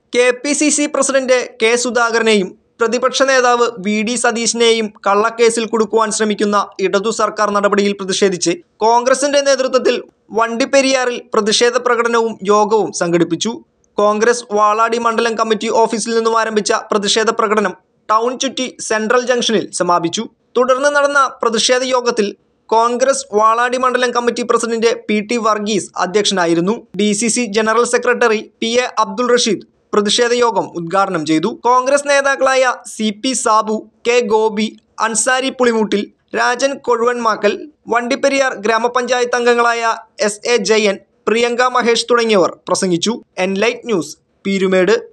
K P C C president K സുധാകരനെയും പ്രതിപക്ഷ നേതാവ് വി ഡി സതീശിനെയും കള്ളക്കേസിൽ കുടുക്കുവാൻ ശ്രമിക്കുന്ന ഇടതു സർക്കാർ നടപടിയിൽ പ്രതിഷേധിച്ച് കോൺഗ്രസിന്റെ നേതൃത്വത്തിൽ വണ്ടിപ്പെരിയാറിൽ പ്രതിഷേധ പ്രകടനവും യോഗവും സംഘടിപ്പിച്ചു കോൺഗ്രസ് വാളാടി മണ്ഡലം കമ്മിറ്റി ഓഫീസിൽ നിന്നും ആരംഭിച്ച പ്രതിഷേധ പ്രകടനം ടൗൺ ചുറ്റി സെൻട്രൽ ജംഗ്ഷനിൽ സമാപിച്ചു തുടർന്ന് നടന്ന പ്രതിഷേധ യോഗത്തിൽ കോൺഗ്രസ് വാളാടി മണ്ഡലം committee president P T Varghese അധ്യക്ഷനായിരുന്നു D C C general secretary P A Abdul Rasheed പ്രതിഷേധ യോഗം ഉദ്ഘാടനം ചെയ്തു കോൺഗ്രസ് നേതാക്കളായ C P Sabu K Gopi Ansari Pulimoottil Rajan Kozhuvanmakkal Vandiperiyar ഗ്രാമപഞ്ചായത്ത് അംഗങ്ങളായ എസ് എ ജയൻ പ്രിയങ്ക മഹേഷ് തുടങ്ങിയവർ പ്രസംഗിച്ചു എൻലൈറ്റ് ന്യൂസ് പീരുമേട്